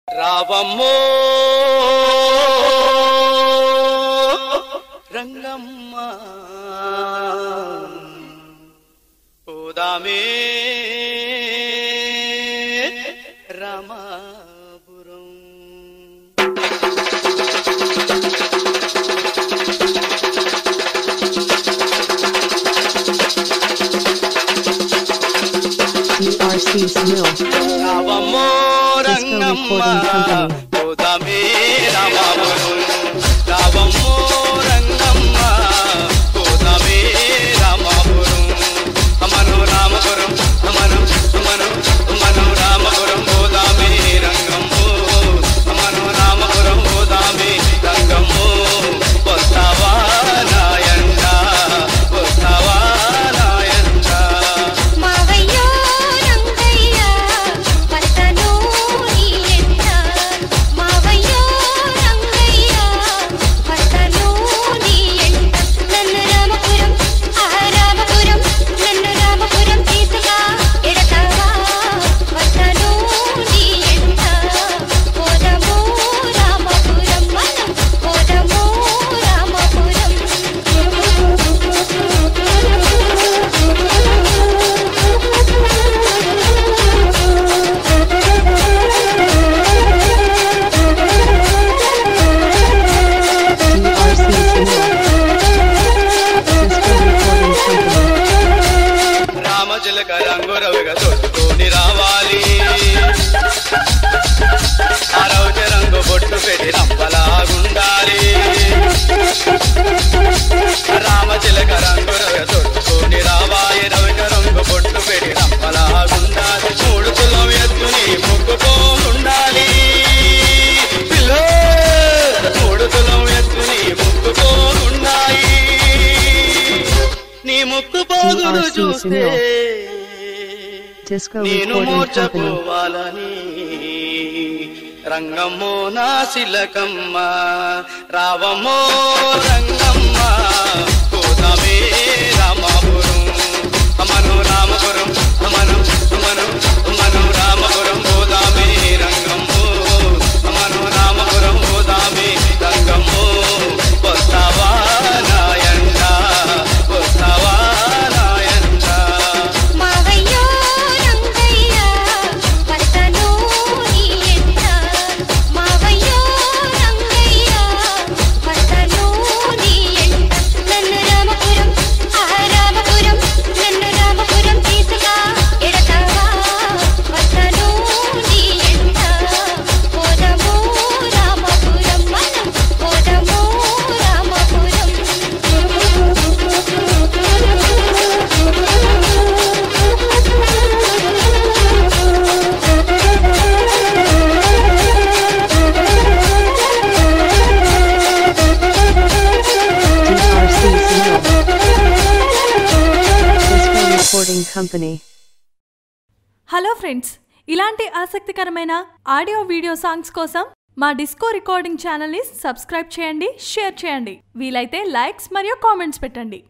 రావమ్మో Rangamma పోదామే Ramapuram URC Smil. రావమ్మో రంగమ్మ పోదామే రామాపురం రావమ్మో రంగమ్మ పోదామే రామాపురం అమను రామపురం అమను అమను అమను రామపురం పోదామే రంగమ్మో అమను రామపురం పోదామే రంగమ్మో వస్తావా నాయంట వస్తావా నాయంట మావయ్యో రంగయ్య వస్తను నీ ఎంట మావయ్యో రంగయ్య వస్తను నీ ఎంట నన్ను రామపురం ఆ రామపురం నన్ను రామపురం తీసుగా ఎడతావా వస్తను నీ ఎంట పోదము రామపురం మనం పోదము URC Smil. Cisco Recording Company. రామచిలక రంగు రవిగా తొడుకొని రావాలి ఆ రౌచ రంగు బొట్టు పెట్టి రంపలాగుండాలి రామచిలక రంగు రవిగా తొడుకొని రావాలి రవిక రంగు బొట్టు పెట్టి రంపలాగుండాలి మూడు కులం ఎత్తుని ముక్కుకోనుండాలి పిల్లో మూడు కులం ఎత్తుని ముక్కుకోనుండాలి నీ ముక్కు పోగుడు TRC చూస్తే Disco నేను Recording Company. మూర్చపోవాలని రంగమ్మో నా శిలకమ్మ రావమ్మో రంగమ్మ పోదామే రామాపురం అమను రామపురం అమను అమను అమను రామపురం పోదామే రంగమ్మో అమను రామపురం పోదామే రంగమ్మో వస్తావా నాయంట వస్తావా నాయంట మావయ్యో రంగయ్య వస్తను నీ ఎంట మావయ్యో రంగయ్య వస్తను నీ ఎంట నన్ను రామపురం ఆ రామపురం నన్ను రామపురం తీసుగా ఎడతావా వస్తను నీ ఎంట పోదము రామపురం మనం పోదము DRC Smil. Disco Recording Company. Hello friends ఇలాంటి ఆసక్తికరమైన ఆడియో వీడియో సాంగ్స్ కోసం మా డిస్కో రికార్డింగ్ ఛానల్ని సబ్స్క్రైబ్ చేయండి షేర్ చేయండి వీలైతే లైక్స్ మరియు కామెంట్స్ పెట్టండి